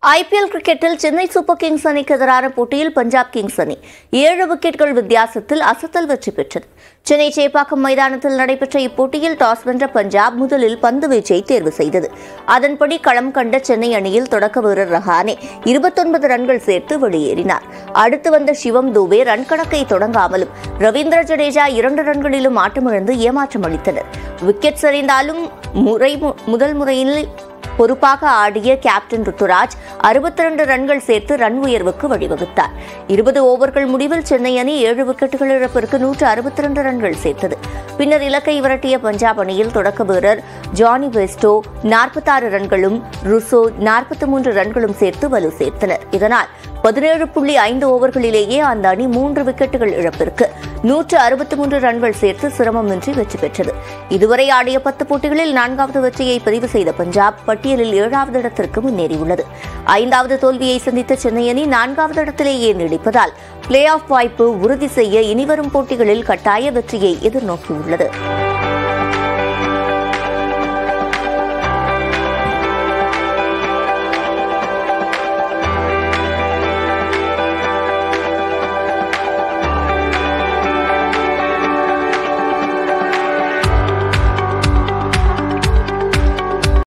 IPL கிரிக்கெட்டில் Chennai super Kings அணிக்கு எதிரான போட்டியில் பஞ்சாப் கிங்ஸ் அணி ஏழு விக்கெட்கள் வித்தியாசத்தில் அசத்தல் வெற்றி பெற்றது சென்னை சேப்பாக்கம் மைதானத்தில் நடைபெற்ற இப்போட்டியில் டாஸ் வென்ற பஞ்சாப் முதலில் பந்து வீச்சை தேர்வு செய்தது அதன்படி களம் கண்ட சென்னை அணியில் தொடக்க வீரர் ரஹானே இருபத்தொன்பது ரன்கள் சேர்த்து வெளியேறினார் அடுத்து வந்த சிவம் தூபே ரன் கணக்கை தொடங்காமலும் ரவீந்திர ஜடேஜா இரண்டு ரன்களிலும் ஆட்டமிழந்து ஏமாற்றம் அளித்தனர் விக்கெட் சரிந்தாலும் முறை முதல் முறையில் பொறுப்பாக ஆடிய கேப்டன் ருத்துராஜ் அறுபத்தி ரெண்டு ரன்கள் சேர்த்து ரன் உயர்வுக்கு வழிவகுத்தார் இருபது ஓவர்கள் முடிவில் சென்னை அணி ஏழு விக்கெட்டுகள் இழப்பிற்கு நூற்று அறுபத்தி ரெண்டு ரன்கள் சேர்த்தது பின்னர் இலக்கை விரட்டிய பஞ்சாப் அணியில் தொடக்க வீரர் ஜானி வெஸ்டோ நாற்பத்தாறு ரன்களும் ருசோ நாற்பத்தி மூன்று ரன்களும் சேர்த்து வலு சேர்த்தனர் இதனால் பதினேழு புள்ளி ஐந்து ஓவர்களிலேயே அந்த அணி மூன்று விக்கெட்டுகள் இழப்பிற்கு நூற்று அறுபத்தி மூன்று ரன்கள் சேர்த்து சிரமமின்றி வெற்றி பெற்றது இதுவரை ஆடிய பத்து போட்டிகளில் நான்காவது வெற்றியை பதிவு செய்த பஞ்சாப் பட்டியலில் ஏழாவது இடத்திற்கு முன்னேறியுள்ளது ஐந்தாவது தோல்வியை சந்தித்த சென்னை அணி நான்காவது இடத்திலேயே நீடிப்பதால் பிளே ஆஃப் வாய்ப்பு உறுதி செய்ய இனிவரும் போட்டிகளில் கட்டாய வெற்றியை எதிர்நோக்கியுள்ளது